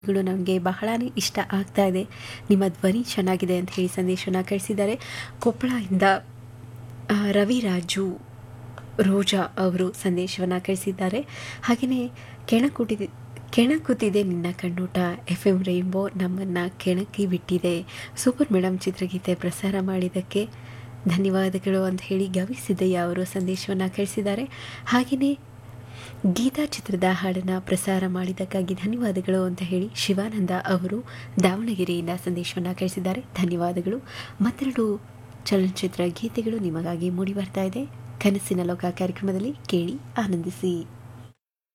ಗಳು ನನಗೆ ಬಹಳನೇ ಇಷ್ಟ ಆಗ್ತಾ ಇದೆ ನಿಮ್ಮ ಧ್ವನಿ ಚೆನ್ನಾಗಿದೆ ಅಂತ ಹೇಳಿ ಸಂದೇಶವನ್ನು ಕಳಿಸಿದ್ದಾರೆ ಕೊಪ್ಪಳದಿಂದ ಆ, ರವಿರಾಜು ರೋಜಾ ಅವರು ಸಂದೇಶವನ್ನು ಕಳಿಸಿದ್ದಾರೆ ಹಾಗೆಯೇ ಕೆಣಕುಟಿದೆ ಕೆಣಕುತ್ತಿದೆ ನಿನ್ನ ಕಣ್ಣೋಟ ಎಫ್ ಎಂ ರೈನ್ಬೋ ನಮ್ಮನ್ನು ಕೆಣಕಿ ಬಿಟ್ಟಿದೆ ಸೂಪರ್ ಮೇಡಮ್ ಚಿತ್ರಗೀತೆ ಪ್ರಸಾರ ಮಾಡಿದ್ದಕ್ಕೆ ಧನ್ಯವಾದಗಳು ಅಂತ ಹೇಳಿ ಗವಿಸಿದ್ದಯ್ಯ ಅವರು ಸಂದೇಶವನ್ನು ಕಳಿಸಿದ್ದಾರೆ ಹಾಗೆಯೇ ಗೀತಾ ಚಿತ್ರದ ಹಾಡನ್ನು ಪ್ರಸಾರ ಮಾಡಿದ್ದಕ್ಕಾಗಿ ಧನ್ಯವಾದಗಳು ಅಂತ ಹೇಳಿ ಶಿವಾನಂದ ಅವರು ದಾವಣಗೆರೆಯಿಂದ ಸಂದೇಶವನ್ನು ಕಳಿಸಿದ್ದಾರೆ ಧನ್ಯವಾದಗಳು ಮತ್ತೆರಡು ಚಲನಚಿತ್ರ ಗೀತೆಗಳು ನಿಮಗಾಗಿ ಮೂಡಿ ಬರ್ತಾ ಇದೆ ಕನಸಿನ ಲೋಕ ಕಾರ್ಯಕ್ರಮದಲ್ಲಿ ಕೇಳಿ ಆನಂದಿಸಿ